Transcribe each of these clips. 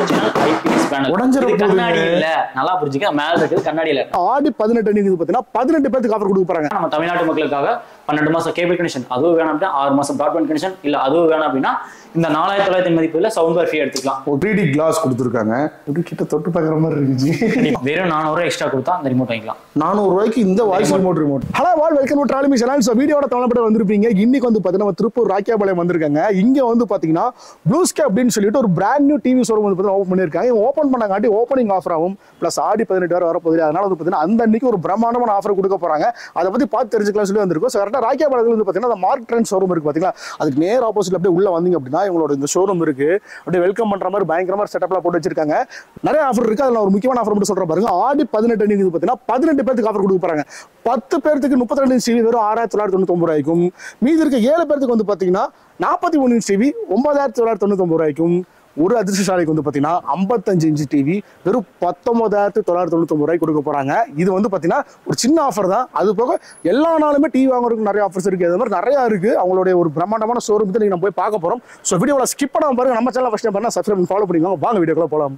Original IPS panel உடைஞ்சிட போகுதுங்க. கண்ணாடி இல்ல நல்லா புரிஞ்சுக்க மேல இருக்குது கண்ணாடி இல்ல ஆடி பதினெட்டு அன்னைக்கு இது பார்த்தீங்கன்னா பதினெட்டு பேருக்கு ஆஃபர் கொடுக்க போறாங்க நம்ம தமிழ்நாட்டு மக்களுக்காக பன்னெண்டு மாசம் கேபிள் கனெக்ஷன் அதுவும் வேணும் அப்படின்னா ஆறு மாசம் ப்ராட்பேண்ட் கனெக்ஷன் இல்ல அதுவும் வேணும் அப்படின்னா இந்த நாலாயிரத்தி தொள்ளாயிரத்தி மதிப்புல சவுண்ட் பார் ஃப்ரீ எடுத்துக்கலாம் ஒரு த்ரீ டி கிளாஸ் கொடுத்துருக்காங்க இப்படி கிட்ட தொட்டு பார்க்குற மாதிரி இருந்துச்சு வெறும் நானூறு எக்ஸ்ட்ரா கொடுத்தா அந்த ரிமோட் வாங்கிக்கலாம் நானூறு ரூபாய்க்கு இந்த voice remote remote hello all welcome to ட்ராலிமி சேனல் ஸோ வீடியோட தமிழ்பட வந்திருப்பீங்க இன்னைக்கு வந்து பார்த்தீங்கன்னா நம்ம திருப்பூர் ராக்கியாபாளையம் வந்திருக்காங்க இங்க வந்து பார்த்தீங்கன்னா ப்ளூ ஸ்கே அப்படின்னு சொல்லிட்டு ஒரு பிராண்ட் நியூ டிவி ஷோரூம் வந்து பார்த்தீங்கன்னா ஓப்பன் பண்ணியிருக்காங்க ஓப்பன் பண்ணாங்காட்டி ஓப்பனிங் ஆஃபர் ஆகும் ப்ளஸ் ஆடி பதினெட்டு வரை வரப்போகுது அதனால வந்து பார்த்தீங்கன்னா அந்த அன்னைக்கு ஒரு பிரம்மாண்டமான ஆஃபர் கொடுக்க போறாங்க அதை பத்தி பார்த்து தெரிஞ்சுக்கலாம் சொல்லி வந்திருக்கோம் ஸோ கரெக்டாக ராக்கியாபாளையத்தில் வந்து பார்த்தீங்கன்னா அந்த மார்க் ட்ரெண்ட் ஷோரூம் இருக்கு பார்த்தீங்களா அதுக்கு நேர் ஆப்போசிட் அப்படியே உள்ள வந்தீங்க அப்படின்னா இவங்களோட இந்த ஷோரூம் இருக்கு அப்படியே வெல்கம் பண்ற மாதிரி பயங்கரமா செட்டப்லாம் போட்டு வச்சிருக்காங்க நிறைய ஆஃபர் இருக்கு அதுல ஒரு முக்கியமான ஆஃபர் மட்டும் சொல்ற பாருங்க ஆடி பதினெட்டு அன்னைக்கு இது பார்த்தீங்கன்னா பதினெட்டு பேருக்கு ஆஃபர் கொடுக்க போறாங்க பத்து பேருக்கு முப்பத்தி ரெண்டு சிவி வெறும் ஆறாயிரத்தி தொள்ளாயிரத்தி தொண்ணூத்தி ரூபாய்க்கும் மீதி இருக்க ஏழு பேருக்கு வந்து பாத்தீங்கன்னா நாற்பத்தி மூணு இன்ச் டிவி ஒன்பதாயிரத்தி தொள்ளாயிரத்தி தொண்ணூத்தி ரூபாய்க்கும் ஒரு அதிர்ஷ்டசாலிக்கு வந்து பார்த்தீங்கன்னா ஐம்பத்தஞ்சு இன்ச் டிவி வெறும் பத்தொன்பதாயிரத்தி தொள்ளாயிரத்தி தொண்ணூத்தொம்பது ரூபாய்க்கு கொடுக்க போறாங்க இது வந்து பார்த்தீங்கன்னா ஒரு சின்ன ஆஃபர் தான் அது போக எல்லா நாளுமே டிவி வாங்குறதுக்கு நிறைய ஆஃபர்ஸ் இருக்கு அது மாதிரி நிறைய இருக்கு அவங்களுடைய ஒரு பிரம்மாண்டமான ஷோரூம் நீங்க நம்ம போய் பார்க்க போறோம் ஸோ வீடியோவில் ஸ்கிப் பண்ணாம பாருங்க நம்ம சேனல் ஃபர்ஸ்ட் பண்ணா சப்ஸ்கிரைப் ஃபாலோ பண்ணிக்கோங்க வாங்க வீடியோக்குள்ள போலாம்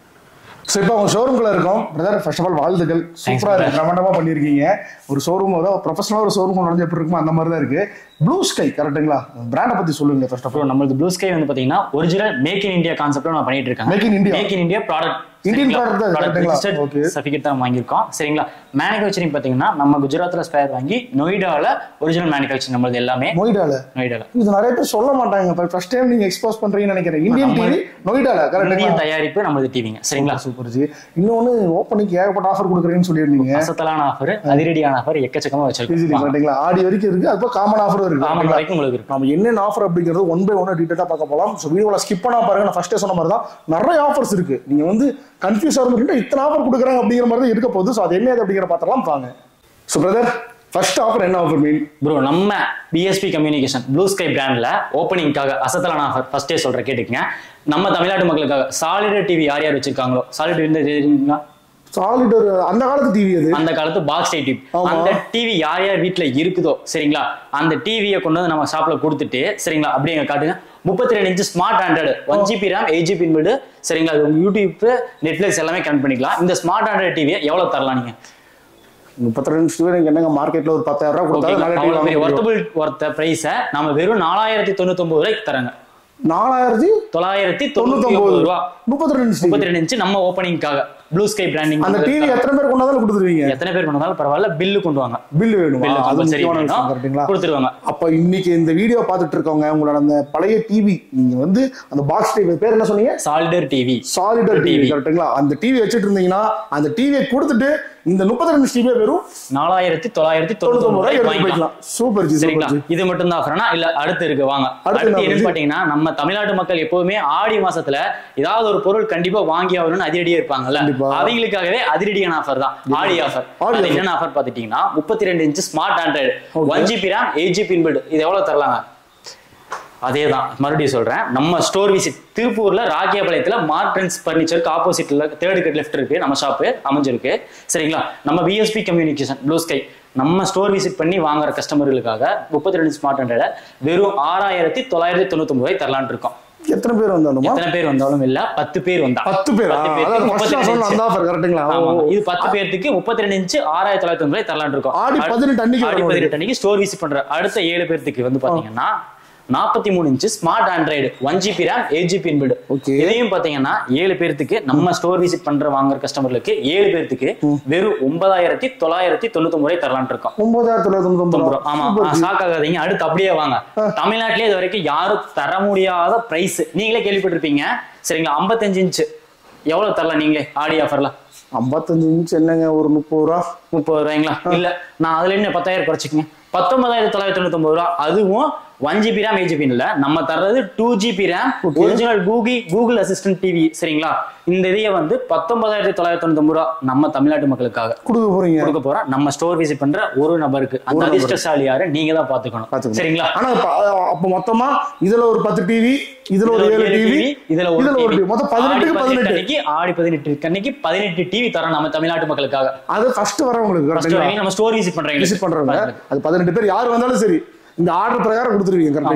ஸோ இப்போ அவங்க ஷோரூம்குள்ள இருக்கோம் பிரதர் ஃபர்ஸ்ட் ஆஃப் ஆல் வாழ்த்துக்கள் சூப்பராக இருக்கு பிரம்மாண்டமா பண்ணியிருக்கீங்க ஒரு ஷோரூம் அதாவது ப்ரொஃபஷனலாக ஒரு ஷோரூம் நுழைஞ்ச எப்படி இருக்குமோ அந்த மாதிரி தான் இருக்கு ப்ளூ ஸ்கை கரெக்டுங்களா பிராண்டை பத்தி சொல்லுங்க ஃபர்ஸ்ட் ஆஃப் ஆல் அப்புறம் நம்மளுக்கு ப்ளூ ஸ்கை வந்து பாத்தீங்கன்னா ஒரிஜினல் மேக் இன் இந்தியா கான்செப்ட்ல நான் பண்ணிட்டு இருக்கேன் Make in India. Make in India product Indian product தான் இது, correct-ங்களா? Okay. சர்டிஃபிகேட் தான் வாங்கியிருக்கோம் சரிங்களா மேனுஃபேக்சரிங் பாத்தீங்கன்னா நம்ம குஜராத்ல ஸ்பேர் வாங்கி நொய்டால ஒரிஜினல் மேனுஃபேக்சரிங் நம்மளது எல்லாமே நொய்டால நொய்டால இது நிறைய பேர் சொல்ல மாட்டாங்க இப்போ ஃபர்ஸ்ட் டைம் நீங்க எக்ஸ்போஸ் பண்றீங்கன்னு நினைக்கிறேன் இந்தியன் டிவி நொய்டால இந்திய கரெக்ட் தயாரிப்பு நம்மளது டிவிங்க சரிங்களா சூப்பர் ஜி இன்னொன்னு ஓப்பனிங் ஏகப்பட்ட ஆஃபர் கொடுக்குறீங்கன்னு சொல்லியிருந்தீங்க அசத்தலான ஆஃபர் அதிரடியான ஆஃபர் எக்கச்சக்கமா ஈஸி வச்சிருக்கோம் கரெக்டுங்களா ஆடி வரைக்கும் இருக்கு அப்போ காமன் ஆஃபரும் இருக்கு ஆமாம் correct-ங்களா? வரைக்கும் உங்களுக்கு இருக்கும் நம்ம என்னென்ன ஆஃபர் அப்படிங்கிறது ஒன் பை ஒன் டீட்டெயிலாக பார்க்க போகலாம் ஸோ வீடியோவில் ஸ்கிப் பண்ணா பாருங்க நான் ஃபர்ஸ்டே சொன்ன மாதிரி தான் நிறைய ஆஃபர்ஸ் இருக்கு நீங்க வந்து கன்ஃபியூஸ் ஆகிற மாதிரி இத்தனை ஆஃபர் கொடுக்குறாங்க அப்படிங்கிற மாதிரி தான் இருக்க போகுது ஸோ அது என்ன அது அப்படிங்கிற பார்த்தலாம் வாங்க ஸோ பிரதர் ஃபர்ஸ்ட் ஆஃபர் என்ன ஆஃபர் மீன் ப்ரோ நம்ம பிஎஸ்பி கம்யூனிகேஷன் ப்ளூ ஸ்கை பிராண்ட்ல ஓப்பனிங்காக அசத்தலான ஆஃபர் ஃபர்ஸ்டே சொல்றேன் கேட்டுக்கங்க நம்ம தமிழ்நாட்டு மக்களுக்காக சாலிடர் டிவி யார் யார் வச்சிருக்காங்களோ சாலிடர் இருந்து தெரியுங்களா சாலிட் ஒரு அந்த காலத்து டிவி அது அந்த காலத்து பாக்ஸ் டிவி ஆமா. அந்த டிவி யார் யார் வீட்ல இருக்குதோ சரிங்களா அந்த டிவியை கொண்டு வந்து நம்ம ஷாப்ல கொடுத்துட்டு சரிங்களா அப்படியே எங்க காட்டுங்க முப்பத்தி ரெண்டு inch smart android one GB RAM eight GB build சரிங்களா அது யூடியூப் நெட்ஃபிளிக்ஸ் எல்லாமே கனெக்ட் பண்ணிக்கலாம் இந்த ஸ்மார்ட் ஆண்ட்ராய்டு டிவியை எவ்வளவு தரலாம் நீங்க முப்பத்தி ரெண்டு டிவி நீங்க என்னங்க மார்க்கெட்ல ஒரு பத்தாயிரம் ரூபாய் கொடுத்தாலும் நல்ல டிவி வாங்க முடியும். ஒர்த்தபிள் ஒர்த்த பிரைஸை நம்ம வெறும் நாலாயிரத்தி தொண்ணூத்தி ஒன்பது ரூபாய்க்கு தராங்க நாலாயிரத்தி தொள்ளாயிரத்தி தொண்ணூத்தி தொண்ணூத்தி ஒன்பது ஒன்பது ரூபா முப்பத்தி ரெண்டு டிவி முப்பத்தி ரெண்டு இன்ச்சு நம்ம ஓப்பனிங்காக ப்ளூ ஸ்கை பிராண்டிங் அந்த டிவி எத்தனை பேர் கொண்டாலும் கொடுத்துருவீங்க எத்தனை பேர் கொண்டாலும் பரவாயில்ல பில்லு கொண்டு வாங்க பில் வேணுமா பில்லு அது கம்பல்சரி முக்கியமான விஷயம் கரெக்ட்டுங்களா கொடுத்துருவாங்க அப்ப இன்னைக்கு இந்த வீடியோ பார்த்துட்டு இருக்கவங்க உங்களோட அந்த பழைய டிவி நீங்க வந்து அந்த பாக்ஸ் டிவி பேர் என்ன சொன்னீங்க சாலிடர் டிவி சாலிடர் டிவி கரெக்ட்டுங்களா அந்த டிவி வச்சுட்டு இருந்தீங்கன்னா அந்த டிவியை கொடுத்துட்டு இந்த முப்பத்தி ரெண்டு டிவியை வெறும் நாலாயிரத்தி தொள்ளாயிரத்தி தொண்ணூத்தி தொண்ணூத்தி ஒன்பது ரூபாய் ரூபாய்க்கு எடுத்து வாங்கிக்கலாம் போய்க்கலாம் சூப்பர் ஜி சரிங்களா சூப்பர் ஜி இது மட்டும் தான் ஆஃபர்னா இல்ல அடுத்து இருக்கு வாங்க அடுத்து அடுத்து என்ன என்னன்னு வருது? பாத்தீங்கன்னா நம்ம தமிழ்நாட்டு மக்கள் எப்பவுமே ஆடி மாசத்துல ஏதாவது ஒரு பொருள் கண்டிப்பா வாங்கி ஆகணும்னு அதிரடியா இருப்பாங்கல்ல கண்டிப்பா. அவங்களுக்காகவே அதிரடியான ஆஃபர் தான் ஆடி ஆஃபர் ஆடி அது என்னென்ன ஆஃபர் பாத்துட்டீங்கன்னா முப்பத்தி ரெண்டு inch smart android Okay. One GB RAM eight GB build இது எவ்வளவு தரலாங்க அதே தான் மறுபடியும் சொல்றேன் நம்ம ஸ்டோர் விசிட் திருப்பூர்ல ராக்கியபாளையத்துல மார்டன்ஸ் பர்னிச்சருக்கு ஆப்போசிட்ல தேர்ட் கட் லெஃப்ட் இருக்கு நம்ம ஷாப்பு அமைஞ்சிருக்கு சரிங்களா நம்ம பிஎஸ்பி கம்யூனிகேஷன் ப்ளூ ஸ்கை நம்ம ஸ்டோர் விசிட் பண்ணி வாங்குற கஸ்டமர்களுக்காக முப்பத்தி ரெண்டு ஸ்மார்ட் ஹண்ட்ரட் வெறும் ஆறாயிரத்தி தொள்ளாயிரத்தி தொண்ணூத்தி ரூபாய் தரலான்னு இருக்கோம் எத்தனை பேர் வந்தாலுமா எத்தனை பேர் வந்தாலும் இல்ல பத்து பேர் வந்தா பத்து பேர் பத்து பேருக்கு அதாவது முப்பத்தி ஃபர்ஸ்ட் ரெண்டு சொன்ன அந்த ஆஃபர் கரெக்ட்டுங்களா ஆமாங்க. இது பத்து பேர்த்துக்கு முப்பத்தி ரெண்டு இன்ச்சு ஆறாயிரத்தி தொள்ளாயிரத்தி ரூபாய் தரலான்னு இருக்கோம் ஆடி பதினெட்டு அன்னைக்கு ஆடி வரும் பதினெட்டு அன்னைக்கு ஸ்டோர் விசிட் பண்ற அடுத்த ஏழு பேர்த்துக்கு வந்து பாத்தீங்கன்னா நாற்பத்தி மூணு inch smart android one GB RAM eight GB inbuilt Okay. இதையும் பாத்தீங்கன்னா ஏழு பேர்த்துக்கு நம்ம ஸ்டோர் விசிட் பண்ற வாங்குற கஸ்டமர்களுக்கு ஏழு பேர்த்துக்கு வெறும் ஒன்பதாயிரத்தி தொள்ளாயிரத்தி தொண்ணூத்தி வரை தரலான்னு இருக்கோம் ஒன்பதாயிரத்தி தொள்ளாயிரத்தி தொண்ணூத்தி தொண்ணூறு. ஆமா ஷாக் ஆகாதீங்க அடுத்து அப்படியே வாங்க தமிழ்நாட்டிலே இது வரைக்கும் யாரும் தர முடியாத பிரைஸ் நீங்களே கேள்விப்பட்டிருப்பீங்க சரிங்களா ஐம்பத்தஞ்சு இன்ச்சு எவ்வளவு தரலாம் நீங்களே ஆடி ஆஃபர்ல ஐம்பத்தஞ்சு இன்ச் என்னங்க ஒரு முப்பது ரூபா முப்பது ரூபாய்ங்களா இல்ல நான் அதுல என்ன பத்தாயிரம் குறைச்சிக்கங்க பத்தொன்பதாயிரத்தி தொள்ளாயிரத்தி தொண்ணூத்தி ஒன்பது ரூபா அதுவும் one GB RAM eight GB இல்ல நம்ம தர்றது two GB RAM original Google Google assistant TV சரிங்களா இந்த இதைய வந்து பத்தொன்பதாயிரத்தி தொள்ளாயிரத்தி தொண்ணூத்தி ஒன்பது ரூபா நம்ம தமிழ்நாட்டு மக்களுக்காக கொடுக்க போறீங்க கொடுக்க போறோம் நம்ம ஸ்டோர் விசிட் பண்ற ஒரு நபருக்கு அந்த அதிர்ஷ்டசாலி யாரு நீங்க தான் பாத்துக்கணும் பாத்துக்கணும். சரிங்களா ஆனா இப்ப, அ- அப்ப மொத்தமா இதுல ஒரு பத்து டிவி இதுல ஒரு ஏழு டிவி இதுல ஒரு இதுல ஒரு டிவி டிவி மொத்தம் பதினெட்டுக்கு பதினெட்டு அன்னைக்கு ஆடி பதினெட்டு அன்னைக்கு பதினெட்டு டிவி தரோம் நம்ம தமிழ்நாட்டு மக்களுக்காக அது ஃபர்ஸ்ட் வரவங்களுக்கு First கரெக்ட்டுங்களா வரைக்கும் நம்ம ஸ்டோர் விசிட் பண்றீங்க விசிட் பண்றவங்க அது பதினெட்டு பேர் யார் வந்தாலும் சரி இந்த ஆர்டர் பிரகாரம் கொடுத்துருவீங்க கரெக்ட்டுங்களா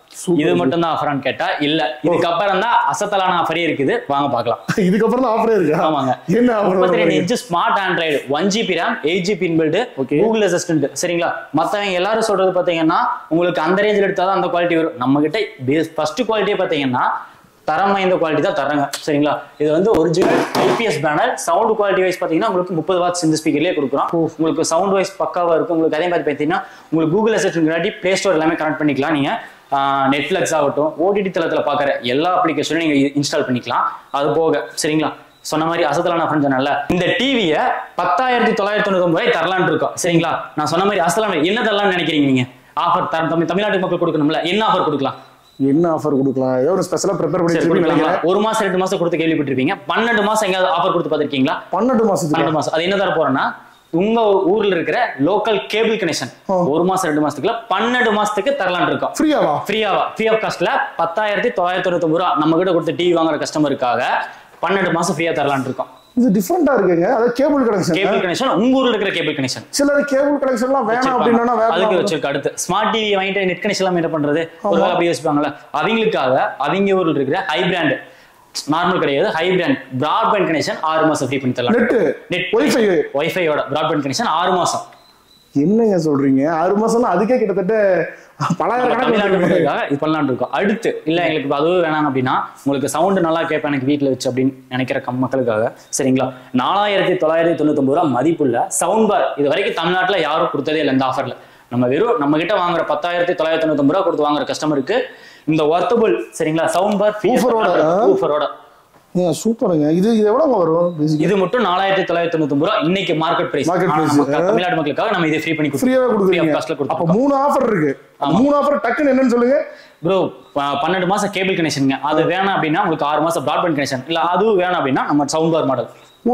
இது மட்டும் தான் ஆஃபரான்னு கேட்டா இல்ல இதுக்கப்புறம் தான் அசத்தலான ஆஃபரே இருக்குது வாங்க பார்க்கலாம் இதுக்கப்புறம் தான் ஆஃபரே இருக்கா ஆமாங்க என்ன ஆஃபர் முப்பத்தி ரெண்டு inch smart android one GB RAM eight GB inbuilt Okay. Google assistant சரிங்களா மத்தவங்க எல்லாரும் சொல்றது பாத்தீங்கன்னா உங்களுக்கு அந்த ரேஞ்சில் எடுத்தாதான் அந்த குவாலிட்டி வரும் நம்ம கிட்ட பேஸ் ஃபர்ஸ்ட் குவாலிட்டியே பாத்தீங்கன்னா தரம் வாய்ந்த குவாலிட்டி தான் தராங்க சரிங்களா இது வந்து original IPS panel sound quality wise பாத்தீங்கன்னா உங்களுக்கு முப்பது வாட்ஸ் இந்த ஸ்பீக்கர்லேயே கொடுக்குறோம் உங்களுக்கு சவுண்ட் வைஸ் பக்காவா இருக்கும் உங்களுக்கு அதே மாதிரி பார்த்தீங்கன்னா உங்களுக்கு கூகுள் அசிஸ்டன்ட் முன்னாடி பிளே ஸ்டோர் எல்லாமே கனெக்ட் பண்ணிக்கலாம் நீங்க நெட்ஃபிளக்ஸ் ஆகட்டும் ஓடிடி தளத்துல பார்க்குற எல்லா அப்ளிகேஷனும் நீங்க இன்ஸ்டால் பண்ணிக்கலாம் அது போக சரிங்களா சொன்ன மாதிரி அசத்தலான ஆஃபர் சொன்னல இந்த டிவியை பத்தாயிரத்தி தொள்ளாயிரத்தி தொண்ணூத்தி ரூபாய் தரலான்னு இருக்கோம் சரிங்களா நான் சொன்ன மாதிரி அசத்தலான என்ன தரலாம்னு நினைக்கிறீங்க நீங்க ஆஃபர் தர தமிழ் தமிழ்நாட்டு மக்கள் கொடுக்கணும்ல என்ன ஆஃபர் கொடுக்கலாம் என்ன ஆஃபர் கொடுக்கலாம் ஏதோ ஒரு ஸ்பெஷலா ப்ரிப்பேர் பண்ணி சரி, வச்சிருக்கீங்க கொடுக்கலாங்களா? நினைக்கிறேன். ஒரு மாசம் ரெண்டு மாசம் கொடுத்து கேள்விப்பட்டிருப்பீங்க பன்னெண்டு மாசம் எங்கேயாவது ஆஃபர் கொடுத்து பார்த்திருக்கீங்களா பன்னெண்டு மாசத்துக்கு பன்னெண்டு மாசம் அது என்ன தர போறேன்னா உங்க ஊர்ல இருக்கிற லோக்கல் கேபிள் கனெக்ஷன் ஓ. ஒரு மாசம் ரெண்டு மாசத்துக்குள்ள பன்னெண்டு மாசத்துக்கு தரலான்னு இருக்கோம் ஃப்ரீயாவா ஃப்ரீயாவா ஃப்ரீ ஆஃப் காஸ்ட்ல பத்தாயிரத்தி தொள்ளாயிரத்தி தொண்ணூத்தி ரூபா நம்ம கிட்ட கொடுத்த டிவி வாங்குற கஸ்டமருக்காக பன்னெண்டு மாசம் ஃப்ரீயா தரலான்னு இருக்கோம் இது டிஃப்ரெண்டா இருக்குங்க அதாவது கேபிள் கனெக்ஷன் கேபிள் கனெக்ஷன் உங்க ஊர்ல இருக்கிற கேபிள் கனெக்ஷன் சிலர் கேபிள் கனெக்ஷன்லாம் வேணாம் அப்படின்னா வேற அதுக்கு வச்சிருக்க அடுத்து ஸ்மார்ட் டிவி வாங்கிட்டு நெட் கனெக்ஷன் எல்லாம் என்ன பண்றது ஒருவேளை அப்படி யோசிப்பாங்கல்ல அவங்களுக்காக அவங்க ஊர்ல இருக்கிற ஹை பிராண்ட் நார்மல் கிடையாது ஹை பிராண்ட் பிராட்பேண்ட் கனெக்ஷன் ஆறு மாசம் ஃப்ரீ பண்ணி தரலாம் நெட் நெட் ஒய்ஃபை வைஃபையோட பிராட்பேண்ட் கனெக்ஷன் ஆறு மாசம் என்னங்க சொல்றீங்க ஆறு மாசம்னா அதுக்கே கிட்டத்தட்ட பலாயிரம் கணக்கு தமிழ்நாட்டு வந்துருமே. மக்களுக்காக இது பண்ணலாம்னு இருக்கோம் அடுத்து இல்ல எங்களுக்கு இப்ப அதுவும் வேணாம் அப்படின்னா உங்களுக்கு சவுண்ட் நல்லா கேட்பேன் எனக்கு வீட்ல வச்சு அப்படின்னு நினைக்கிற கம் மக்களுக்காக சரிங்களா நாலாயிரத்தி தொள்ளாயிரத்தி தொண்ணூத்தி ரூபா மதிப்புள்ள சவுண்ட் பார் இது வரைக்கும் தமிழ்நாட்டுல யாரும் கொடுத்ததே இல்லை இந்த ஆஃபர்ல நம்ம வெறும் நம்ம கிட்ட வாங்குற பத்தாயிரத்தி தொள்ளாயிரத்தி தொண்ணூத்தி ரூபா கொடுத்து வாங்குற கஸ்டமருக்கு இந்த ஒர்த்தபிள் சரிங்களா சவுண்ட் பார் Woofer-ஓட, ஆ? ஊஃபரோட ஏங்க, சூப்பருங்க இது இது எவ்வளவு வரும் பேசிக் இது மட்டும் நாலாயிரத்தி தொள்ளாயிரத்தி தொண்ணூத்தி ரூபா இன்னைக்கு market price Market price, Tamil Nadu மக்களுக்காக நம்ம இதை ஃப்ரீ பண்ணி ஃப்ரீயாவே கொடுக்குறீங்க காஸ்ட்ல அப்ப கொடுத்தோம் மூணு ஆஃபர் இருக்கு அந்த மூணு ஆஃபர் டக்குன்னு என்னன்னு சொல்லுங்க ப்ரோ பன்னெண்டு மாசம் கேபிள் கனெக்ஷனுங்க அது வேணாம் அப்படின்னா உங்களுக்கு ஆறு மாசம் ப்ராட்பேண்ட் கனெக்ஷன் இல்ல அதுவும் வேணாம் அப்படின்னா நம்ம சவுண்ட் பார் மாடல் ஓ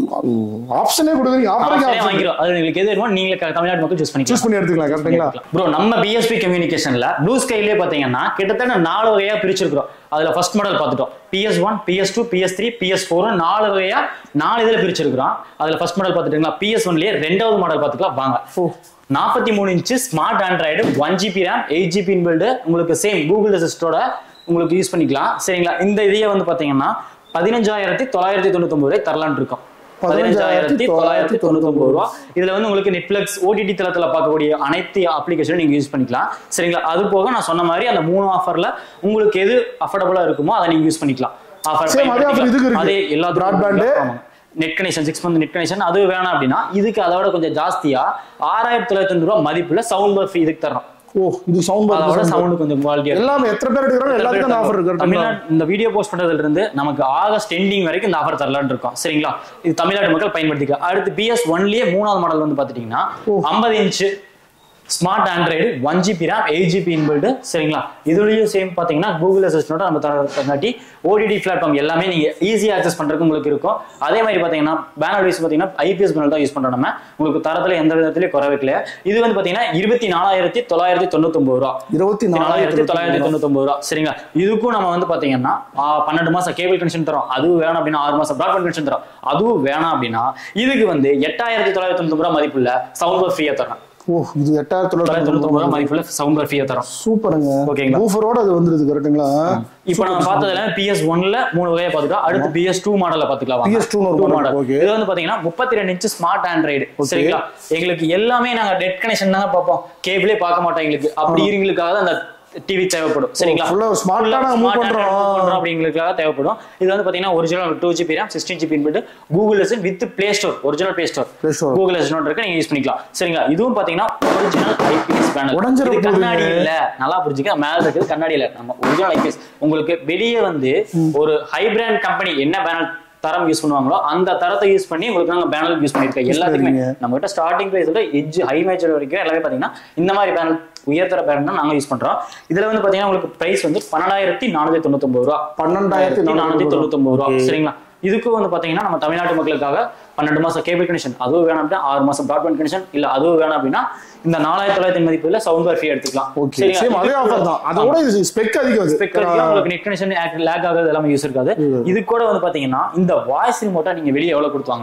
ஆப்ஷனே கொடுக்குறீங்க ஆஃபருக்கு ஆப்ஷன் வாங்கிடும் அது உங்களுக்கு எது வேணுமோ நீங்க க- தமிழ்நாடு மக்கள் சூஸ் பண்ணிக்கலாம் சூஸ் பண்ணி எடுத்துக்கலாம் கரெக்ட்டுங்களா ப்ரோ நம்ம பிஎஸ்பி கம்யூனிகேஷன்ல ப்ளூ ஸ்கைலே பாத்தீங்கன்னா கிட்டத்தட்ட நாலு வகையா பிரிச்சிருக்கிறோம் அதுல ஃபர்ஸ்ட் மாடல் பார்த்துட்டோம் BS one BS two BS three BS four நாலு வகையா நாலு இதுல பிரிச்சிருக்கிறோம் அதுல ஃபர்ஸ்ட் மாடல் பார்த்துட்டீங்களா பிஎஸ் ஒன்லயே ரெண்டாவது மாடல் பார்த்துக்கலாம் வாங்க ஓ நாற்பத்தி மூணு inch smart android one GB RAM eight GB inbuilt உங்களுக்கு சேம் கூகுள் அசிஸ்டோட உங்களுக்கு யூஸ் பண்ணிக்கலாம் சரிங்களா இந்த இதையே வந்து பாத்தீங்கன்னா பதினஞ்சாயிரத்தி தொள்ளாயிரத்தி தொண்ணூத்தி ரூபாய் தரலான்னு இருக்கோம் பதினஞ்சாயிரத்தி தொள்ளாயிரத்தி தொண்ணூத்தி ரூபா இதுல வந்து உங்களுக்கு நெட்ஃபிளிக்ஸ் ஓடிடி தளத்துல பார்க்கக்கூடிய அனைத்து அப்ளிகேஷனும் நீங்க யூஸ் பண்ணிக்கலாம் சரிங்களா அது போக நான் சொன்ன மாதிரி அந்த மூணு ஆஃபர்ல உங்களுக்கு எது அஃபோர்டபுளா இருக்குமோ அதை நீங்க யூஸ் பண்ணிக்கலாம் ஆஃபர் Same அதே offer இதுக்கு இருக்கு. அதே எல்லா Broadband. Net connection six month net connection அது வேணாம் அப்படின்னா இதுக்கு அதோட கொஞ்சம் ஜாஸ்தியா ஆறாயிரத்தி தொள்ளாயிரத்தி தொண்ணூறு ரூபா மதிப்புல சவுண்ட் பர் ஃப்ரீ இதுக்கு தரோம் ஓ இது சவுண்ட் அதோட சவுண்ட் கொஞ்சம் குவாலிட்டியா எல்லாமே எத்தனை பேர் எடுக்கிறாங்க எல்லாத்துக்கும் ஆஃபர் இருக்கு கரெக்ட்டுங்களா? தமிழ்நாடு இந்த வீடியோ போஸ்ட் பண்றதுல இருந்து நமக்கு ஆகஸ்ட் எண்டிங் வரைக்கும் இந்த ஆஃபர் தரலாம்னு இருக்கோம் சரிங்களா இது தமிழ்நாடு மக்கள் பயன்படுத்திக்க அடுத்து பிஎஸ் ஒன்லயே மூணாவது மாடல் வந்து பாத்துட்டீங்கன்னா ஐம்பது inch smart android one GB RAM eight GB inbuilt சரிங்களா இதுலயும் சேம் பாத்தீங்கன்னா கூகுள் அசிஸ்டன்ட் நம்ம தங்காட்டி ஓடிடி பிளாட்ஃபார்ம் எல்லாமே நீங்க ஈஸியா ஆக்சஸ் பண்றதுக்கு உங்களுக்கு இருக்கும் அதே மாதிரி பாத்தீங்கன்னா பேனர் வைஸ் பாத்தீங்கன்னா ஐபிஎஸ் பேனல் தான் யூஸ் பண்றோம் நம்ம உங்களுக்கு தரத்துல எந்த விதத்திலயும் குறை வைக்கல இது வந்து பாத்தீங்கன்னா இருபத்தி நாலாயிரத்தி தொள்ளாயிரத்தி தொண்ணூத்தி ஒன்பது ரூபா இருபத்தி நாலாயிரத்தி நாலாயிரத்தி தொள்ளாயிரத்தி தொண்ணூத்தி ஒன்பது ரூபா சரிங்களா இதுக்கும் நம்ம வந்து பாத்தீங்கன்னா ஆ, பன்னெண்டு மாசம் கேபிள் கனெக்ஷன் தரோம் அதுவும் வேணாம் அப்படின்னா ஆறு மாசம் ப்ராட்பேண்ட் கனெக்ஷன் தரோம் அதுவும் வேணாம் அப்படின்னா இதுக்கு வந்து எட்டாயிரத்தி தொள்ளாயிரத்தி தொண்ணூத்தி ரூபா மதிப்புள்ள சவுண்ட் பார் ஃப்ரீயா தரோம் ஓ இது எட்டாயிரத்தி தொள்ளாயிரத்தி தொள்ளாயிரத்தி தொண்ணூத்தி ரூபா மதிப்புள்ள சவுண்ட் பார் ஃப்ரீயா தரோம் சூப்பருங்க ஓகேங்களா? ஊஃபரோட அது வந்துருது கரெக்ட்டுங்களா இப்போ நம்ம பார்த்ததுல பிஎஸ் ஒன்ல மூணு வகையை பார்த்துக்கலாம் அடுத்து பிஎஸ் டூ மாடல பாத்துக்கலாம் வாங்க. PS2 ன்னு ஒரு Two model, model. okay. இது வந்து பாத்தீங்கன்னா முப்பத்தி ரெண்டு இன்ச் ஸ்மார்ட் ஆண்ட்ராய்டு சரிங்களா எங்களுக்கு எல்லாமே நாங்க நெட் கனெக்ஷன் தாங்க பார்ப்போம் கேபிளே பார்க்க மாட்டோம் எங்களுக்கு அப்படி இருங்களுக்காக தான் அந்த டிவி தேவைப்படும் சரிங்களா full ஆ smart ஆ நாங்க move Smart பண்றோம். Android move பண்றோம் அப்படிங்களுக்காக தேவைப்படும் இது வந்து பாத்தீங்கன்னா original two GB RAM sixteen GB பிட்டு Google with play store original play store Play Store. Google assistant இருக்கு நீங்க யூஸ் பண்ணிக்கலாம் சரிங்களா இதுவும் பாத்தீங்கன்னா ஒரிஜினல் ஐபிஎஸ் பேனல் உடைஞ்சிட இது போகுதுங்க. கண்ணாடி இல்ல நல்லா புரிஞ்சுக்க மேல இருக்குது கண்ணாடி இல்ல நம்ம ஒரிஜினல் ஐபிஎஸ் உங்களுக்கு வெளியே வந்து ஒரு ஹை பிராண்ட் கம்பெனி என்ன பேனல் தரம் யூஸ் பண்ணுவாங்களோ அந்த தரத்தை யூஸ் பண்ணி உங்களுக்கு நாங்க பேனல் யூஸ் பண்ணிருக்கோம் எல்லாத்துக்குமே பண்ணிருக்கீங்க. நம்ம கிட்ட ஸ்டார்டிங் பிரைஸ்ல எஜ் ஹை மேஜர் வரைக்கும் எல்லாமே பாத்தீங்கன்னா இந்த மாதிரி பேனல் உயர்தர பேனல் தான் நாங்க யூஸ் பண்றோம் இதுல வந்து பாத்தீங்கன்னா உங்களுக்கு பிரைஸ் வந்து பன்னெண்டாயிரத்தி நானூத்தி தொண்ணூத்தி ஒன்பது ரூபா பன்னெண்டாயிரத்தி நானூத்தி தொண்ணூத்தி ஒன்பது ரூபா சரிங்களா இதுக்கும் வந்து பாத்தீங்கன்னா நம்ம தமிழ்நாட்டு மக்களுக்காக பன்னெண்டு மாசம் கேபிள் கனெக்ஷன் அதுவும் வேணாம் அப்படின்னா ஆறு மாசம் ப்ராட்பேண்ட் கனெக்ஷன் இல்ல அதுவும் வேணாம் அப்படின்னா இந்த நாலாயிரத்தி தொள்ளாயிரத்தி மதிப்புல சவுண்ட் பார் ஃப்ரீ எடுத்துக்கலாம் ஓகே சரிங்களா? சேம் அதே ஆஃபர் தான் அதோட இது ஸ்பெக் அதிகம் அது ஸ்பெக் இருக்கு உங்களுக்கு நெட் கனெக்ஷன் லேக் ஆகுது எல்லாமே யூஸ் இருக்காது இது கூட வந்து பாத்தீங்கன்னா இந்த வாய்ஸ் ரிமோட்டா நீங்க வெளியே எவ்வளவு கொடுத்து வாங்கலாம்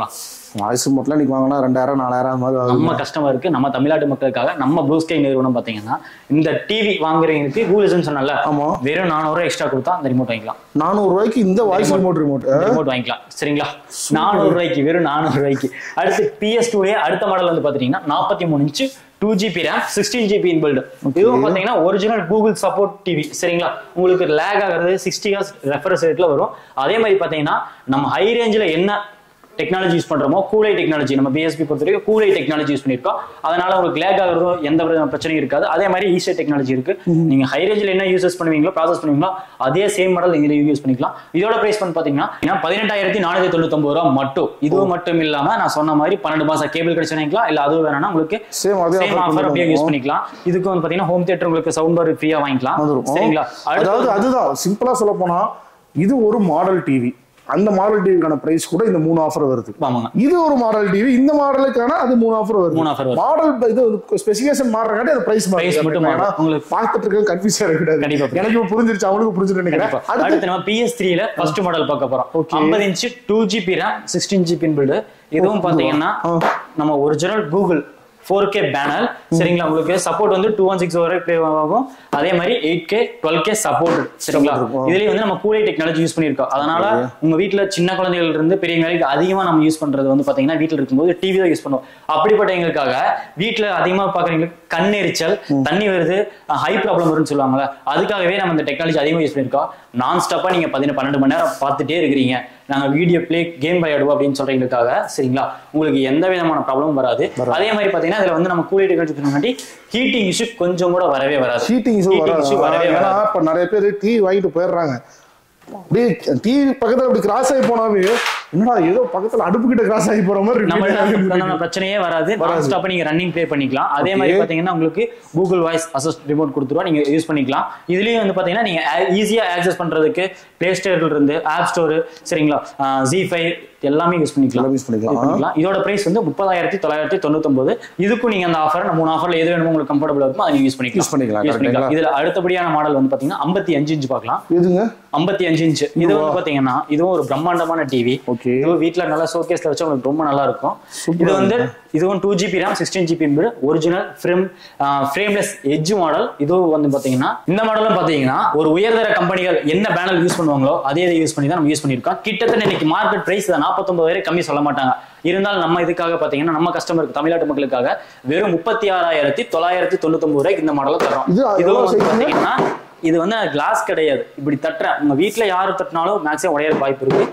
வாய்ஸ் ரிமோட்லாம் இன்னைக்கு வாங்கினா ரெண்டாயிரம் நாலாயிரம் அந்த மாதிரி ஆகுது நம்ம கஸ்டமருக்கு நம்ம தமிழ்நாட்டு மக்களுக்காக நம்ம ப்ளூ ஸ்கை நிறுவனம் பாத்தீங்கன்னா இந்த டிவி வாங்குறவங்களுக்கு கூகுள் சொன்னல ஆமா வெறும் நானூறு எக்ஸ்ட்ரா கொடுத்தா அந்த ரிமோட் வாங்கிக்கலாம் நானூறு ரூபாய்க்கு இந்த வாய்ஸ் ரிமோட் ரிமோட் ரிமோட் வாங்கிக்கலாம் சரிங்களா நானூறு ரூபாய்க்கு வெறும் நானூறு ரூபாய்க்கு அடுத்து பிஎஸ் டூலே அடுத்த மாடல் வந்து பாத்தீங்கன்னா நாற்பத்தி மூணு inch two GB RAM sixteen GB inbuilt இதுவும் பாத்தீங்கன்னா ஒரிஜினல் கூகுள் சப்போர்ட் டிவி சரிங்களா உங்களுக்கு லேக் ஆகிறது சிக்ஸ்டி ஹவர்ஸ் ரெஃபரன்ஸ் ரேட்ல வரும் அதே மாதிரி பாத்தீங்கன்னா நம்ம ஹை ரேஞ்சில் என்ன டெக்னாலஜி யூஸ் பண்றோமோ கூலை டெக்னாலஜி நம்ம பிஎஸ்பி பொறுத்த வரைக்கும் கூலை டெக்னாலஜி யூஸ் பண்ணிருக்கோம் அதனால உங்களுக்கு லேக் ஆகிறதோ எந்த வித பிரச்சனையும் இருக்காது அதே மாதிரி ஈஸியா டெக்னாலஜி இருக்கு நீங்க ஹை ரேஞ்சில் என்ன யூசஸ் பண்ணுவீங்களோ ப்ராசஸ் பண்ணுவீங்களோ அதே சேம் மாடல் நீங்க யூஸ் பண்ணிக்கலாம் இதோட பிரைஸ் பண்ணி பாத்தீங்கன்னா பதினெட்டாயிரத்தி நானூத்தி தொண்ணூத்தொன்பது ரூபா மட்டும் இது மட்டும் இல்லாம நான் சொன்ன மாதிரி பன்னெண்டு மாசம் கேபிள் கனெக்ஷன் வாங்கிக்கலாம் இல்ல அதுவும் வேணாம்னா உங்களுக்கு சேம் அதே சேம் ஆஃபர் அப்படியே யூஸ் பண்ணிக்கலாம் இதுக்கு வந்து பாத்தீங்கன்னா ஹோம் தியேட்டர் உங்களுக்கு சவுண்ட் பார் ஃப்ரீயா வாங்கிக்கலாம் வந்துரும் சரிங்களா அடுத்து அதாவது அதுதான் சிம்பிளா சொல்ல போனா இது ஒரு மாடல் டிவி அந்த மாடல் டிவிக்கான பிரைஸ் கூட இந்த மூணு ஆஃபர் வருது ஆமாங்க இது ஒரு மாடல் டிவி இந்த மாடலுக்கான அது மூணு ஆஃபர் வருது மூணு offer வருது. மாடல் இது ஸ்பெசிஃபிகேஷன் மாறுறங்காட்டி அது பிரைஸ் Price மட்டும் மாறும். உங்களுக்கு பார்த்துட்டு இருக்க கன்ஃபியூஸ் ஆகக்கூடாது கண்டிப்பா. எனக்கு இப்ப புரிஞ்சிருச்சு அவங்களுக்கு புரிஞ்சிட்டு நினைக்கிறேன் கண்டிப்பா. அடுத்து அடுத்து நம்ம பிஎஸ் த்ரீல ஃபர்ஸ்ட் மாடல் பார்க்க போறோம் Okay. ஐம்பது inch two GB RAM sixteen GB build இதுவும் பாத்தீங்கன்னா ஆ. நம்ம original Google four K panel சரிங்களா உங்களுக்கு சப்போர்ட் வந்து டூ ஒன் சிக்ஸ் வரை play ஆகும் அதே மாதிரி eight K twelve K support சரிங்களா Support இருக்கும். இதுலயே வந்து நம்ம கூலை டெக்னாலஜி யூஸ் பண்ணியிருக்கோம் அதனால உங்க வீட்ல சின்ன குழந்தைகள் இருந்து பெரியவங்க வரைக்கும் அதிகமா நம்ம யூஸ் பண்றது வந்து பாத்தீங்கன்னா வீட்ல இருக்கும்போது டிவி தான் யூஸ் பண்ணுவோம் அப்படிப்பட்டவங்களுக்காக வீட்ல அதிகமா பாக்குறவங்களுக்கு கண் எரிச்சல் தண்ணி வருது ஹை ப்ராப்ளம் வரும்னு சொல்லுவாங்கல்ல அதுக்காகவே நம்ம இந்த டெக்னாலஜி அதிகமாக யூஸ் பண்ணியிருக்கோம் நான் ஸ்டாப்பா நீங்க பதினெட்டு பன்னெண்டு மணி நேரம் பார்த்துட்டே இருக்கிறீங்க நாங்க வீடியோ ப்ளே கேம் விளையாடுவோம் அப்படின்னு சொல்றவங்களுக்காக சரிங்களா உங்களுக்கு எந்த விதமான ப்ராப்ளமும் வராது அதே மாதிரி பாத்தீங்கன்னா இதுல வந்து நம்ம கூலி டெக்னாலஜி பண்ணாட்டி ஹீட்டிங் இஷ்யூ கொஞ்சம் கூட வரவே வராது ஹீட்டிங் இஷ்யூ Heating issue வரவே ஏன்னா வராது இப்ப நிறைய பேர் டிவி வாங்கிட்டு போயிடுறாங்க அப்படியே டிவி பக்கத்துல அப்படி கிராஸ் ஆகி போனாவே என்னடா ஏதோ பக்கத்துல அடுப்பு கிட்ட கிராஸ் ஆகி போற மாதிரி நம்ம இருக்கு. நம்ம பிரச்சனையே வராது நான் ஸ்டாப் நீங்க ரன்னிங் ப்ளே பண்ணிக்கலாம் அதே மாதிரி பாத்தீங்கன்னா உங்களுக்கு கூகுள் வாய்ஸ் அசிஸ்ட் ரிமோட் கொடுத்துருவா நீங்க யூஸ் பண்ணிக்கலாம் இதுலயும் வந்து பாத்தீங்கன்னா நீங்க ஈஸியா ஆக்சஸ் பண்றதுக்கு பிளே ஸ்டோர்ல இருந்து ஆப் ஸ்டோர் சரிங்களா ஜி ஃபைவ் எல்லாமே யூஸ் பண்ணிக்கலாம் எல்லாம் use பண்ணிக்கலாம். use பண்ணிக்கலாம் இதோட பிரைஸ் வந்து முப்பதாயிரத்தி தொள்ளாயிரத்தி தொண்ணூத்தொன்பது இதுக்கும் நீங்க அந்த ஆஃபர் மூணு ஆஃபர்ல எது வேணுமோ உங்களுக்கு கம்ஃபர்டபுள் இருக்குமோ அதை நீங்க யூஸ் பண்ணிக்கலாம் Use பண்ணிக்கலாம், யூஸ் பண்ணிக்கலாம் correct இதுல அடுத்தபடியான மாடல் வந்து பாத்தீங்கன்னா ஐம்பத்தி அஞ்சு இன்ச் பார்க்கலாம் எதுங்க ஐம்பத்தி அஞ்சு இன்ச் இது வந்து பாத்தீங்கன்னா இதுவும் ஒரு பிரம்மாண்டமான டிவி Okay. இதுவும் வீட்ல நல்லா ஷோகேஸ்ல வச்சா உங்களுக்கு ரொம்ப நல்லா இருக்கும் Super இது வந்து இதுவும் two GB RAM sixteen GB original frame frameless edge model இதுவும் வந்து பாத்தீங்கன்னா இந்த மாடலும் பாத்தீங்கன்னா ஒரு உயர்தர கம்பெனிகள் என்ன பேனல் யூஸ் பண்ணுவாங்களோ அதே இதை யூஸ் பண்ணி தான் நம்ம யூஸ் பண்ணியிருக்கோம் கிட்டத்தட்ட இன்னைக்கு மார்க்கெட் பிரைஸ் நாற்பத்தொன்பது வரை கம்மி சொல்ல மாட்டாங்க இருந்தாலும் நம்ம இதுக்காக பாத்தீங்கன்னா நம்ம கஸ்டமருக்கு தமிழ்நாட்டு மக்களுக்காக வெறும் முப்பத்தி ஆறாயிரத்தி தொள்ளாயிரத்தி தொண்ணூத்தொன்பது ரூபாய்க்கு இந்த மாடலை தரோம் இது இதுவும் எவ்வளவு வந்து size? பாத்தீங்கன்னா இது வந்து கிளாஸ் கிடையாது இப்படி தட்டுறேன் உங்க வீட்ல யாரு தட்டினாலும் மேக்ஸிமம் உடையற வாய்ப்பு இருக்கு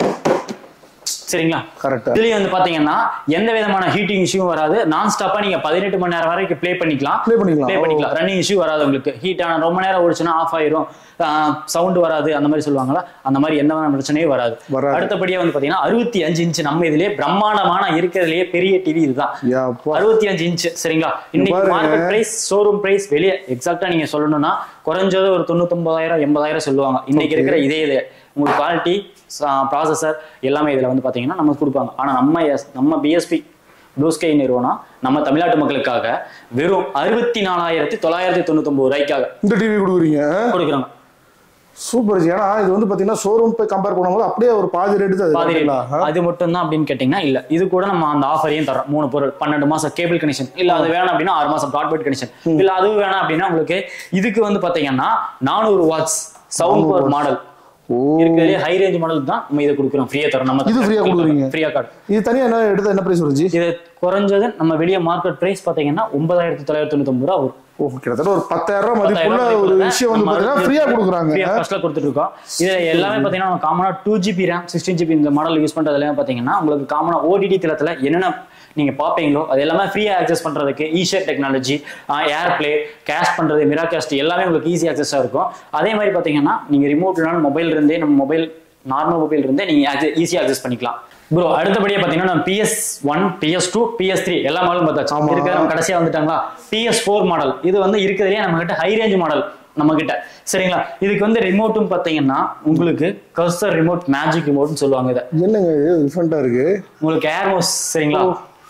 சரிங்களா கரெக்டா இதுலயும் வந்து பாத்தீங்கன்னா எந்த விதமான ஹீட்டிங் இஷ்யூவும் வராது நான் ஸ்டாப்பா நீங்க பதினெட்டு மணி நேரம் வரைக்கும் ப்ளே பண்ணிக்கலாம் Play பண்ணிக்கலாம். ப்ளே பண்ணிக்கலாம் ரன்னிங் இஷ்யூ வராது உங்களுக்கு ஹீட் ஆன ரொம்ப நேரம் ஓடிச்சுன்னா ஆஃப் ஆயிரும் சவுண்ட் வராது அந்த மாதிரி சொல்லுவாங்கல்ல அந்த மாதிரி எந்த விதமான பிரச்சனையும் வராது வராது. அடுத்தபடியா வந்து பாத்தீங்கன்னா அறுபத்தி அஞ்சு இன்ச் நம்ம இதுலயே பிரம்மாண்டமான இருக்கிறதுலயே பெரிய டிவி இதுதான் யாப்பா. அறுபத்தி அஞ்சு இன்ச் சரிங்களா இன்னைக்கு பாருங்க. மார்க்கெட் பிரைஸ் ஷோரூம் பிரைஸ் வெளியே எக்ஸாக்டா நீங்க சொல்லணும்னா குறைஞ்சது ஒரு தொண்ணூத்தொன்பதாயிரம் எண்பதாயிரம் சொல்லுவாங்க இன்னைக்கு இருக்கிற இதே இது உங்களுக்கு குவாலிட்டி ப்ராசஸர் எல்லாமே இதுல வந்து பாத்தீங்கன்னா நம்ம கொடுப்பாங்க ஆனா நம்ம எஸ்- நம்ம பிஎஸ்பி ப்ளூ ஸ்கை நிறுவனம் நம்ம தமிழ்நாட்டு மக்களுக்காக வெறும் அறுபத்தி நாலாயிரத்தி தொள்ளாயிரத்தி தொண்ணூத்தொன்பது ரூபாய்க்காக இந்த டிவி கொடுக்குறீங்க கொடுக்குறாங்க சூப்பர் ஏன்னா இது வந்து பாத்தீங்கன்னா ஷோரூம் போய் கம்பேர் பண்ணும்போது அப்படியே ஒரு பாதி ரேட்டு தான் பாதி இது. rate. அது மட்டும் தான் அப்படின்னு கேட்டீங்கன்னா இல்ல இது கூட நம்ம அந்த ஆஃபரையும் தரோம் மூணு பொருள் பன்னெண்டு மாசம் கேபிள் கனெக்ஷன் இல்ல அது வேணாம் அப்படின்னா ஆறு மாசம் ப்ராட்பேண்ட் கனெக்ஷன் இல்ல அதுவும் வேணாம் அப்படின்னா உங்களுக்கு இதுக்கு வந்து பாத்தீங்கன்னா நானூறு வாட்ஸ் சவுண்ட் பவர் மாடல் ஓ இருக்கிறதுலே ஹை ரேஞ்ச் மாடல் தான் நம்ம இதை கொடுக்குறோம் ஃப்ரீயா தரோம் நம்ம இது free ஆ கொடுக்குறீங்க? ஃப்ரீயா கார்டு இது தனியா என்ன எடுத்தா என்ன பிரைஸ் வருச்சு இது குறைஞ்சது நம்ம வெளியே மார்க்கெட் பிரைஸ் பாத்தீங்கன்னா ஒன்பதாயிரத்தி தொள்ளாயிரத்தி தொண்ணூத்தி ரூபா வரும் ஓ கிட்டத்தட்ட ஒரு பத்தாயிரம் ரூபாய் மதிப்புள்ள பத்தாயிரம் ஒரு ரூபாய்க்குள்ள விஷயம் வந்து நம்ம பாத்தீங்கன்னா ஃப்ரீயா கொடுக்குறாங்க ஃப்ரீயா காஸ்ட்ல கொடுத்துட்டு இருக்கோம் இதுல எல்லாமே பாத்தீங்கன்னா காமனா two GB RAM sixteen GB இந்த மாடல் யூஸ் பண்றதுல பாத்தீங்கன்னா உங்களுக்கு காமனா ஓடிடி தளத்துல என்னென்ன நீங்க பாப்பீங்களோ அது எல்லாமே ஃப்ரீயா ஆக்சஸ் பண்றதுக்கு EShare technology air play cast பண்றது மிரா கேஸ்ட் எல்லாமே உங்களுக்கு ஈஸி ஆக்சஸா இருக்கும் அதே மாதிரி பாத்தீங்கன்னா நீங்க ரிமோட்னாலும் மொபைல் இருந்தே நம்ம மொபைல் நார்மல் மொபைல் இருந்தே நீங்க ஈஸியா ஆக்சஸ் பண்ணிக்கலாம் ப்ரோ அடுத்தபடியா பாத்தீங்கன்னா நம்ம BS one BS two BS three எல்லா மாடலும் பார்த்தாச்சு ஆமா. இருக்கிற நம்ம கடைசியா வந்துட்டாங்களா பிஎஸ் ஃபோர் மாடல் இது வந்து இருக்கிறதுலே நம்ம கிட்ட ஹை ரேஞ்ச் மாடல் நம்ம கிட்ட சரிங்களா இதுக்கு வந்து ரிமோட்டும் பாத்தீங்கன்னா உங்களுக்கு கர்சர் ரிமோட் மேஜிக் ரிமோட்னு சொல்லுவாங்க இதை என்னங்க இது டிஃப்ரெண்டா இருக்கு உங்களுக்கு ஏர் மவுஸ் சரிங்களா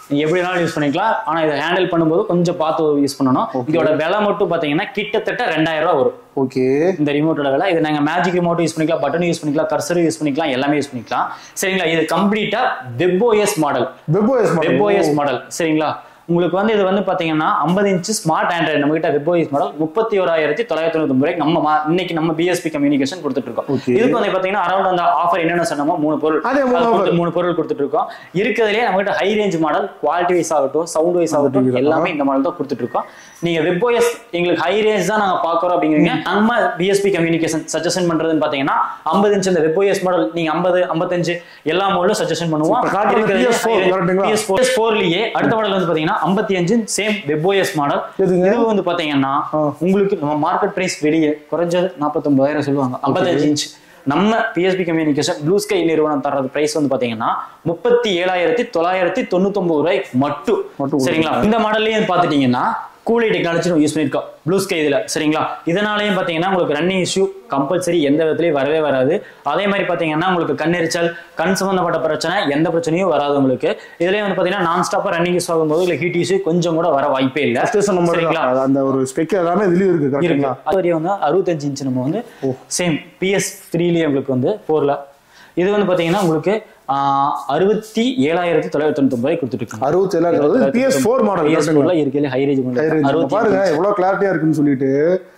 நீங்க எப்படி வேணாலும் யூஸ் பண்ணிக்கலாம் ஆனா இதை ஹேண்டில் பண்ணும்போது கொஞ்சம் பார்த்து யூஸ் பண்ணணும் இதோட விலை மட்டும் பாத்தீங்கன்னா கிட்டத்தட்ட ரெண்டாயிரம் ரூபாய் வரும் ஓகே இந்த ரிமோட்டோட விலை இது நாங்க மேஜிக் ரிமோட் யூஸ் பண்ணிக்கலாம் பட்டன் யூஸ் பண்ணிக்கலாம் கர்சர் யூஸ் பண்ணிக்கலாம் எல்லாமே யூஸ் பண்ணிக்கலாம் சரிங்களா இது கம்ப்ளீட்டா webOS model webOS webOS model சரிங்களா உங்களுக்கு வந்து இது வந்து பாத்தீங்கன்னா 50 இன்ச் ஸ்மார்ட் ஆண்ட்ராய்டு நம்ம கிட்ட வெப்ஓஎஸ் மாடல் முப்பத்தி ஓராயிரத்தி தொள்ளாயிரத்தி தொண்ணூத்தி ரூபாய்க்கு நம்ம மா- இன்னைக்கு நம்ம பிஎஸ்பி கம்யூனிகேஷன் கொடுத்துட்டு இருக்கோம் Okay. இதுக்கு வந்து பாத்தீங்கன்னா அரௌண்ட் அந்த ஆஃபர் என்னென்ன சொன்னோமோ மூணு பொருள் அதே மூணு அது offer. கொடுத்து- மூணு பொருள் கொடுத்துட்டு இருக்கோம் இருக்கிறதுலே நம்ம கிட்ட high range model quality wise ஆகட்டும் சவுண்ட் வைஸ் ஆகட்டும் எல்லாமே இந்த மாடல் தான் கொடுத்துட்டு இருக்கோம் நீங்க வெப்ஓஎஸ் எங்களுக்கு ஹை ரேஞ்ச் தான் நாங்க பாக்குறோம் அப்படிங்கிறீங்க நம்ம பிஎஸ்பி கம்யூனிகேஷன் சஜஷன் பண்றதுன்னு பாத்தீங்கன்னா 50 இன்ச் இந்த வெப்ஓஎஸ் மாடல் நீங்க 50 55 எல்லா மாடலும் சஜஷன் பண்ணுவோம் இப்ப காட்டுறது இருக்கிறதுலே PS4 high range- correct-ங்களா? PS4 PS4லயே அடுத்த மாடல் வந்து பாத்தீங்கன்னா 55 சேம் வெப்ஓஎஸ் மாடல் எதுங்க? இது வந்து பாத்தீங்கன்னா ஆ. உங்களுக்கு நம்ம மார்க்கெட் பிரைஸ் வெளியே குறைஞ்சது 49000 சொல்லுவாங்க 55 இன்ச் நம்ம பிஎஸ்பி கம்யூனிகேஷன் ப்ளூ ஸ்கை நிறுவனம் தர்றது பிரைஸ் வந்து பாத்தீங்கன்னா முப்பத்தி ஏழாயிரத்தி தொள்ளாயிரத்தி தொண்ணூத்தி ஒன்பது ரூபாய் மட்டும் மட்டும் சரிங்களா இந்த மாடல்லயும் பாத்துட்டீங்கன்னா கூலி டெக்னாலஜி யூஸ் பண்ணிருக்கோம் ப்ளூ ஸ்கை இதுல சரிங்களா இதனாலயும் பாத்தீங்கன்னா உங்களுக்கு ரன்னிங் இஷ்யூ கம்பல்சரி எந்த விதத்துலயும் வரவே வராது அதே மாதிரி பாத்தீங்கன்னா உங்களுக்கு கண்ணெரிச்சல் கண் சம்பந்தப்பட்ட பிரச்சனை எந்த பிரச்சனையும் வராது உங்களுக்கு இதுலயும் வந்து பாத்தீங்கன்னா நான் ஸ்டாப்பா ரன்னிங் யூஸ் ஆகும்போது இல்ல ஹீட் இஷ்யூ கொஞ்சம் கூட வர வாய்ப்பே இல்ல ஸ்டேஷன் நம்பர் சரிங்களா அந்த ஒரு ஸ்பெக் எல்லாமே இதுலயும் இருக்கு இருக்கு கரெக்ட்டுங்களா அது வரையும் வந்து அறுபத்தஞ்சு இன்ச் நம்ம வந்து சேம் பிஎஸ் த்ரீலயே உங்களுக்கு வந்து போர்ல இது வந்து பாத்தீங்கன்னா உங்களுக்கு ஆஹ், அறுபத்தி ஏழாயிரத்தி தொள்ளாயிரத்தி தொண்ணூத்தி ஒன்பது கொடுத்துட்டு இருக்காங்க அறுபத்தி ஏழாயிரம் பிஎஸ் ஃபோர் மாடல் PS4 ல இருக்கையில ஹை ரேஞ்ச் அறுபத்தி பாருங்க எவ்வளவு கிளாரிட்டியா இருக்குன்னு சொல்லிட்டு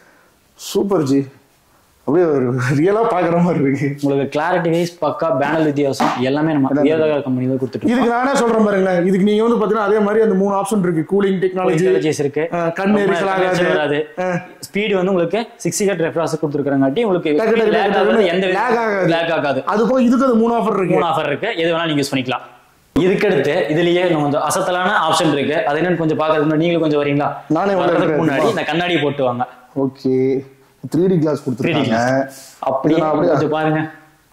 சூப்பர் ஜி அப்படியே ஒரு ரியலா பாக்குற மாதிரி இருக்கு உங்களுக்கு கிளாரிட்டி வைஸ் பக்கா பேனல் வித்தியாசம் எல்லாமே நம்ம வேதகார கம்பெனி தான் கொடுத்துட்டு இதுக்கு நானே சொல்றேன் பாருங்களேன் இதுக்கு நீங்க வந்து பாத்தீங்கன்னா அதே மாதிரி அந்த மூணு ஆப்ஷன் இருக்கு கூலிங் டெக்னாலஜி டெக்னாலஜிஸ் இருக்கு கண் எரிச்சல் ஆகாது. வராது ஸ்பீடு வந்து உங்களுக்கு சிக்ஸ்டி ஹெட் ரெஃப்ராஸ் கொடுத்துருக்காங்காட்டி உங்களுக்கு டக்கு டக்கு lag டக்கு ஆகாது, எந்த lag ஆகாது. லேக் ஆகாது அது போக இதுக்கு அது மூணு ஆஃபர் இருக்கு மூணு ஆஃபர் இருக்கு எது வேணாலும் நீங்க யூஸ் பண்ணிக்கலாம் இதுக்கடுத்து இதுலயே இன்னும் கொஞ்சம் அசத்தலான ஆப்ஷன் இருக்கு அது என்னன்னு கொஞ்சம் பாக்குறது முன்னாடி நீங்களும் கொஞ்சம் வரீங்களா நானே உள்ள வர்றதுக்கு இருக்கிறேன். முன்னாடி இந்த கண்ணாடி போட்டு வாங்க ஓகே த்ரீ டி கிளாஸ் கொடுத்துருக்காங்க அப்படியே இதை நான் அப்படியே- கொஞ்சம் பாருங்க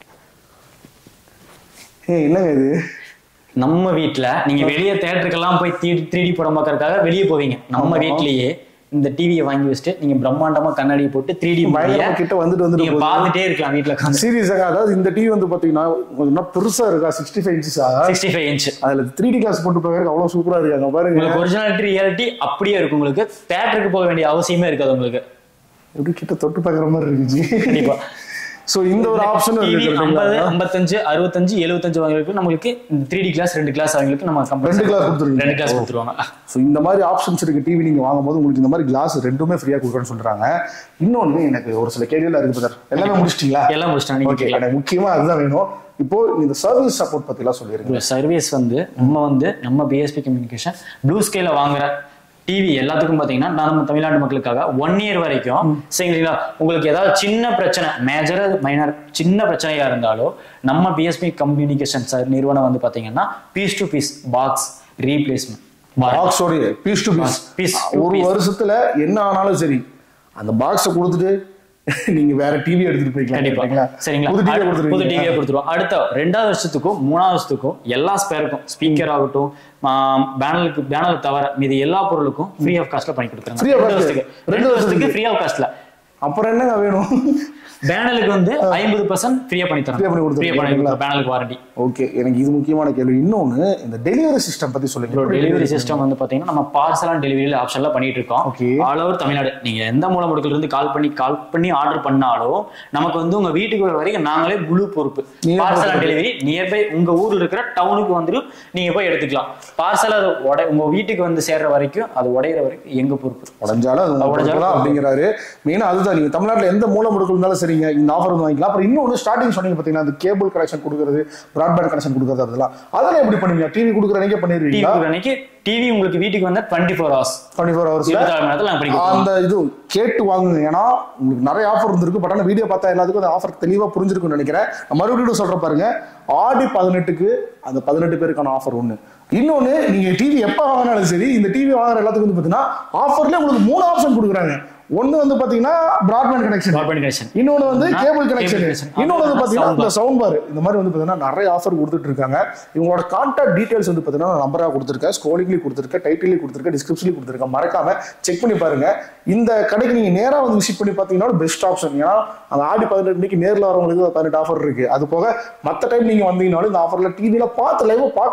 ஏய் என்னங்க இது நம்ம வீட்ல நீங்க வெளியே தேட்டருக்கெல்லாம் போய் த்ரீ டி படம் பார்க்கறதுக்காக வெளியே போவீங்க நம்ம ஆமா. வீட்லயே இந்த டிவியை வாங்கி வச்சுட்டு நீங்க பிரம்மாண்டமா கண்ணாடி போட்டு த்ரீ டி பயங்கரமா கிட்ட வந்துட்டு வந்துட்டு நீங்க பார்த்துட்டே இருக்கலாம் வீட்ல உட்காந்து சீரியஸாங்க அதாவது இந்த டிவி வந்து பாத்தீங்கன்னா கொஞ்சம் பெருசா இருக்கா சிக்ஸ்டி ஃபைவ் இன்ச்சஸா சிக்ஸ்டி ஃபைவ் இன்ச் அதுல த்ரீ டி கிளாஸ் போட்டு போகிறதுக்கு அவ்வளவு சூப்பரா இருக்காங்க பாருங்க உங்களுக்கு ஒரிஜினாலிட்டி ரியாலிட்டி அப்படியே இருக்கும் உங்களுக்கு தேட்டருக்கு போக வேண்டிய அவசியமே இருக்காது உங்களுக்கு எப்படி கிட்ட தொட்டு பாக்குற மாதிரி இருந்துச்சு கண்டிப்பா சோ இந்த ஒரு ஆப்ஷன் டிவி இருக்கு ஐம்பது ஐம்பத்தஞ்சு அறுபத்தஞ்சு எழுபத்தஞ்சு வாங்குறதுக்கு நம்மளுக்கு த்ரீ டி கிளாஸ் ரெண்டு கிளாஸ் அவங்களுக்கு நம்ம compulsory- ரெண்டு class கொடுத்துருவீங்க. ரெண்டு கிளாஸ் கொடுத்துருவாங்க ஸோ இந்த மாதிரி ஆப்ஷன்ஸ் இருக்கு டிவி நீங்க வாங்கும்போது உங்களுக்கு இந்த மாதிரி கிளாஸ் ரெண்டுமே ஃப்ரீயா கொடுக்குறேன்னு சொல்றாங்க இன்னொன்னு எனக்கு ஒரு சில கேள்விகள் இருக்கு சார் எல்லாமே முடிச்சிட்டீங்களா எல்லாம் முடிச்சிட்டாங்க நீங்க ஓகே எனக்கு முக்கியமா அதுதான் வேணும் இப்போ இந்த சர்வீஸ் சப்போர்ட் பத்தி எல்லாம் சொல்லிருங்க சர்வீஸ் வந்து நம்ம வந்து நம்ம பிஎஸ்பி கம்யூனிகேஷன் ப்ளூ ஸ்கேல வாங்குற டிவி எல்லாத்துக்கும் பாத்தீங்கன்னா நம்ம தமிழ்நாட்டு மக்களுக்காக ஒன் இயர் வரைக்கும் சரிங்களா உங்களுக்கு ஏதாவது சின்ன பிரச்சனை மேஜர் மைனர் சின்ன பிரச்சனையா இருந்தாலும் நம்ம பிஎஸ்பி கம்யூனிகேஷன் சார் நிறுவனம் வந்து பாத்தீங்கன்னா piece to piece box replacement பாக்ஸோட piece to piece Piece to ஒரு piece. வருஷத்துல என்ன ஆனாலும் சரி அந்த பாக்ஸை கொடுத்துட்டு நீங்க வேற டிவி எடுத்துட்டு போய்க்கலாம் கண்டிப்பா சரிங்களா? சரிங்களா புது டிவி அடு- புது கொடுத்துருவீங்க டிவியை கொடுத்துருவோம் அடுத்த ரெண்டாவது வருஷத்துக்கும் மூணாவது வருஷத்துக்கும் எல்லா ஸ்பேருக்கும் ஸ்பீக்கர் ஆகட்டும் பேனலுக்கு பேனல் தவிர மீதி எல்லா பொருளுக்கும் ஃப்ரீ ஆஃப் காஸ்ட்ல பண்ணி கொடுத்துருங்க Free of ரெண்டு cost. வருஷத்துக்கு ரெண்டு ரெண்டு வருஷத்துக்கு ஃப்ரீ ஆஃப் காஸ்ட்ல அப்புறம் என்னங்க வேணும் பேனலுக்கு வந்து ஐம்பது பர்சன்ட் ஃப்ரீயா பண்ணி தரோம் Free ஆ பண்ணி கொடுத்துருங்க. ஃப்ரீயா பண்ணி கொடுத்துருவோம் பேனலுக்கு வாரண்டி ஓகே எனக்கு இது முக்கியமான கேள்வி இன்னொன்னு இந்த டெலிவரி சிஸ்டம் பத்தி சொல்லுங்க டெலிவரி சிஸ்டம் வந்து பாத்தீங்கன்னா நம்ம பார்சல் அண்ட் டெலிவரியில ஆப்ஷன்ல பண்ணிட்டு இருக்கோம் Okay. ஆல் ஓவர் தமிழ்நாடு நீங்க எந்த மூலமுடுக்கில் இருந்து கால் பண்ணி கால் பண்ணி ஆர்டர் பண்ணாலும் நமக்கு வந்து உங்க வீட்டுக்கு வர வரைக்கும் நாங்களே முழு பொறுப்பு நீங்க பார்சல் அண்ட் டெலிவரி நியர்பை உங்க ஊர்ல இருக்கிற டவுனுக்கு வந்துடும் நீங்க போய் எடுத்துக்கலாம் பார்சல் அது உடை உங்க வீட்டுக்கு வந்து சேர்ற வரைக்கும் அது உடையிற வரைக்கும் எங்க பொறுப்பு உடஞ்சாலும் அது உங்க உடைஞ்சாலும் பொறுப்பு தான் அப்படிங்கிறாரு மெயினா அதுதான் நீங்க தமிழ்நாட்டுல எந்த மூல முடுக்கு இருந்தாலும் சரிங்க இந்த ஆஃபர் வந்து வாங்கிக்கலாம் அப்புறம் இன்னொன்று ஸ்டார்டிங் சொன்னீங்க பாத்தீங்கன்னா அந்த கேபிள் கனெக்ஷன் கொடுக்குறது பிராட்பேண்ட் கனெக்ஷன் கொடுக்குறது அதெல்லாம் அதெல்லாம் எப்படி பண்ணுவீங்க டிவி கொடுக்குற அன்னைக்கே டிவி பண்ணிடுவீங்களா அன்னைக்கு டிவி உங்களுக்கு வீட்டுக்கு வந்தா twenty four hours twenty four ஹவர்ஸ்ல இருபத்தி நாலு மணி நேரத்துல நாங்க பண்ணி கொடுத்துருவோம். அந்த இது கேட்டு வாங்குங்க ஏன்னா உங்களுக்கு நிறைய ஆஃபர் இருந்திருக்கு பட் ஆனால் வீடியோ பார்த்தா எல்லாத்துக்கும் அந்த ஆஃபர் தெளிவாக புரிஞ்சிருக்கும்னு நினைக்கிறேன் நான் மறுபடியும் சொல்ற பாருங்க ஆடி பதினெட்டுக்கு அந்த பதினெட்டு பேருக்கான ஆஃபர் ஒன்று இன்னொன்று நீங்க டிவி எப்போ வாங்கினாலும் சரி இந்த டிவி வாங்குற எல்லாத்துக்கும் வந்து பார்த்தீங்கன்னா ஆஃபர்ல உங்களுக்கு மூணு ஆப்ஷன் கொடுக்குறாங்க ஒன்று வந்து பார்த்தீங்கன்னா பிராட்பேண்ட் கனெக்ஷன் Broadband connection. இன்னொன்று வந்து நான் கேபிள் cable கனெக்ஷன் connection. இன்னொன்று வந்து அப்புறம் பார்த்தீங்கன்னா sound இந்த சவுண்ட் பார் இந்த மாதிரி வந்து பார்த்தீங்கன்னா நிறைய ஆஃபர் கொடுத்துட்டு இருக்காங்க இவங்களோட கான்டாக்ட் டீடைல்ஸ் வந்து பார்த்தீங்கன்னா நான் நம்பராக கொடுத்துருக்கேன் ஸ்கோலிங்லேயும் கொடுத்துருக்கேன் டைட்டிலையும் கொடுத்துருக்கேன் டிஸ்கிரிப்ஷன்லையும் கொடுத்துருக்கேன் மறக்காம செக் பண்ணி பாருங்க இந்த கடைக்கு நீங்க நேரா வந்து விசிட் பண்ணி பார்த்தீங்கன்னா பெஸ்ட் ஆப்ஷன் ஏன்னா அந்த ஆடி பதினெட்டு மணிக்கு நேரில் வரவங்களுக்கு பதினெட்டு ஆஃபர் இருக்கு அது போக மற்ற டைம் நீங்க வந்தீங்கனாலும் இந்த ஆஃபர்ல டிவியில பார்த்து லைவ் பார்க்கலாம்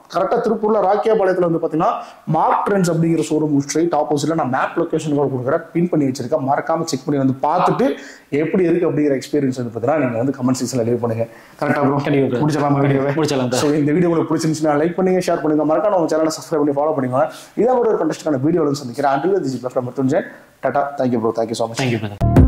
கரெக்டாக திருப்பூர்ல ராக்கியாபாளையத்தில் வந்து பார்த்தீங்கன்னா மார்க் ட்ரெண்ட்ஸ் அப்படிங்கிற ஷோரூம் ஸ்ட்ரைட் ஆப்போசிட்ல நான் மேப் லொகேஷன் கூட கொடுக்குறேன் பின் பண்ணி வச்சிருக்கேன் மறக்காம செக் பண்ணி வந்து பார்த்துட்டு எப்படி இருக்கு அப்படிங்கிற எக்ஸ்பீரியன்ஸ் வந்து பார்த்தீங்கன்னா நீங்க வந்து கமெண்ட் செக்ஷன்ல லீவ் பண்ணுங்க கரெக்டாக ப்ரோ கண்டிப்பா bro. முடிச்சலாமா வீடியோவை முடிச்சலாம் bro. ஸோ இந்த வீடியோ உங்களுக்கு பிடிச்சிருந்துச்சுன்னா லைக் பண்ணுங்க ஷேர் பண்ணுங்க மறக்காம உங்க சேனலை சப்ஸ்கிரைப் பண்ணி ஃபாலோ பண்ணுங்க இதான் ஒரு கண்டஸ்டான வீடியோவில் சந்திக்கிறேன் அண்டில் திஸ் பிளஸ் மத்துஞ்சன் ta-ta thank you bro thank you so much thank you brother